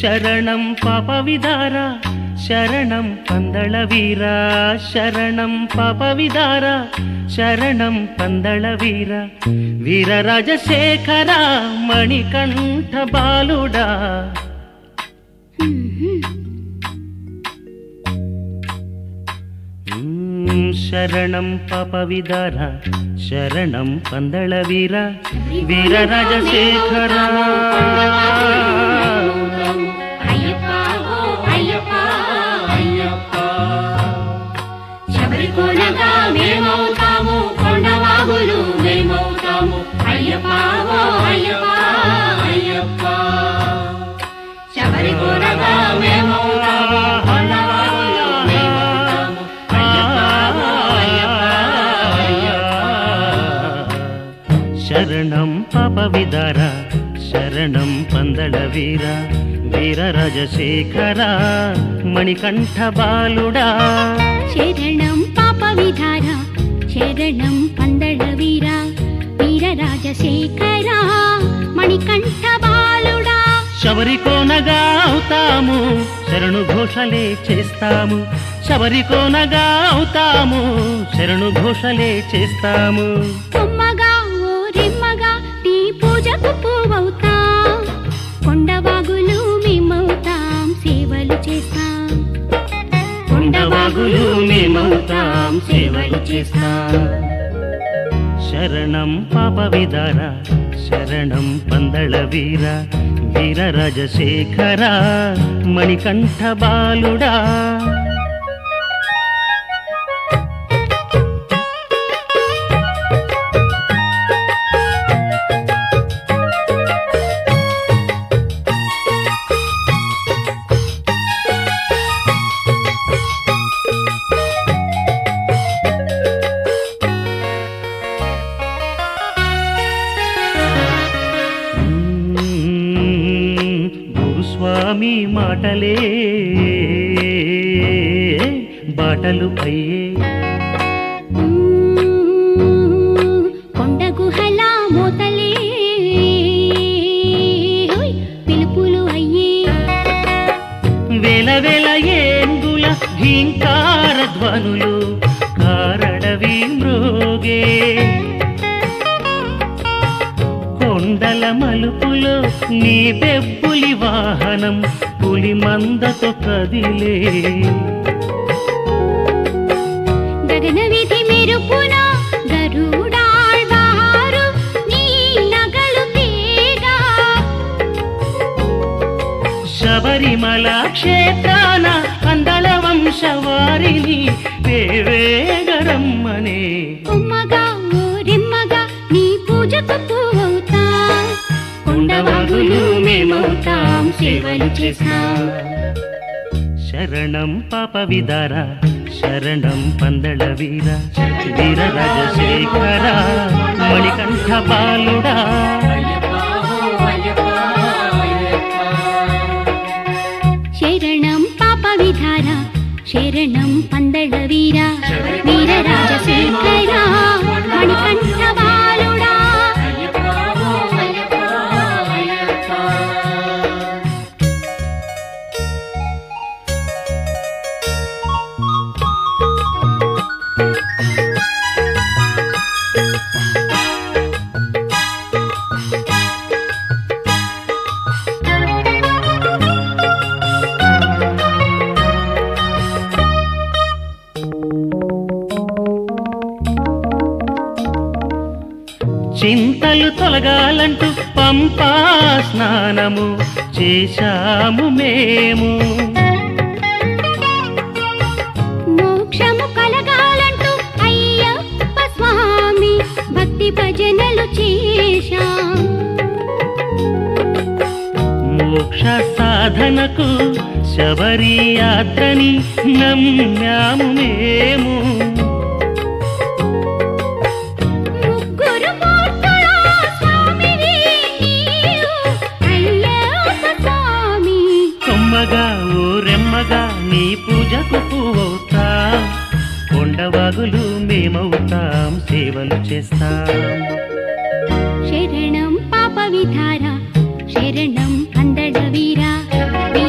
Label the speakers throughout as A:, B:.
A: శరణం పాప విదార శరణం పందళ వీర శరణం పాప విదార శరణం పందళ వీర వీర రాజశేఖర మణికంఠ బాలుడా మ్మ్, శరణం పాప విదార శరణం పందళ వీర వీర రాజశేఖర
B: అయ్యప్ప ఓ అయ్యప్ప అయ్యప్ప శబరి కొనగా మేమవుతాము కొండవాగులు మేమవుతాము అయ్యప్ప ఓ అయ్యప్ప అయ్యప్ప శబరి కొనగా మేమవుతాము కొండవాగులు మేమవుతాము అయ్యప్ప ఓ అయ్యప్ప
A: శరణం పాప విదార శరణం పందళ వీర వీర రాజశేఖర మణికంఠ బాలుడా
B: శరణం పాప విధార శరణం పందళ వీర వీర రాజశేఖర మణికంఠ బాలుడా
A: శబరి కోనగా అవుతాము శరణు ఘోషలే చేస్తాము శబరి కోనగా అవుతాము శరణు ఘోషలే చేస్తాము
B: కొమ్మగా ఓ రెమ్మగా నీ పూజకు పువ్వవుతాం కొండవాగులు మేమవుతాం సేవలు చేస్తాం
A: కొండవాగులు మేమవుతాం సేవలు చేస్తాం శరణం పాప విదార శరణం పందళ వీర వీర రాజశేఖర మణికంఠ బాలుడా మ్మ్, గురుస్వామి మాటలే బాటలు అయ్యే
B: కొండ గుహల మోతలే హోయ్, పిలుపులు అయ్యే
A: వేల వేల ఏంగుల ఘీంకార ధ్వనులు కారడవి మృగే కొండల మలుపులో నీ బెబ్బులి వాహనం పులి మందతో కదిలే
B: గగన విధి మెరుపున గరుడాళ్వారు నీ నగలు తేగా
A: శబరిమల క్షేత్రాన అందళ వంశవారిని వేవేగరమ్మనే
B: కొమ్మగా ఓ రెమ్మగా నీ పూజకు పువ్వవుతా కొండవాగులు మేమవుతాం సేవలు చేస్తాం
A: శరణం పాప విదార శరణం పందళ వీర వీర రాజశేఖర మణికంఠ బాలుడా
B: శరణం పాప విధార శరణం పందళ వీర వీర రాజశేఖర మణికంఠ బాలుడా
A: చింతలు తొలగాలంటూ పంపా స్నానము చేశాము మేము
B: మోక్షము కలగాలంటూ అయ్యప్ప స్వామి భక్తి భజనలు చేశాం
A: మోక్ష సాధనకు శబరి యాత్రని నమ్మాము మేము
B: ముగ్గురు మూర్తుల స్వామివి నీవు, అయ్యప్ప స్వామి
A: కొమ్మగా ఊరెమ్మగా నీ పూజకు పువ్వుతా కొండవాగులు మేమవుతాం సేవలు చేస్తాం
B: శరణం పాప విధార శరణం అందడ వీర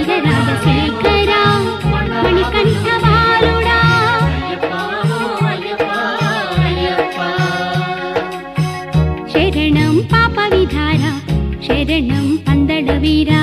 B: వీరా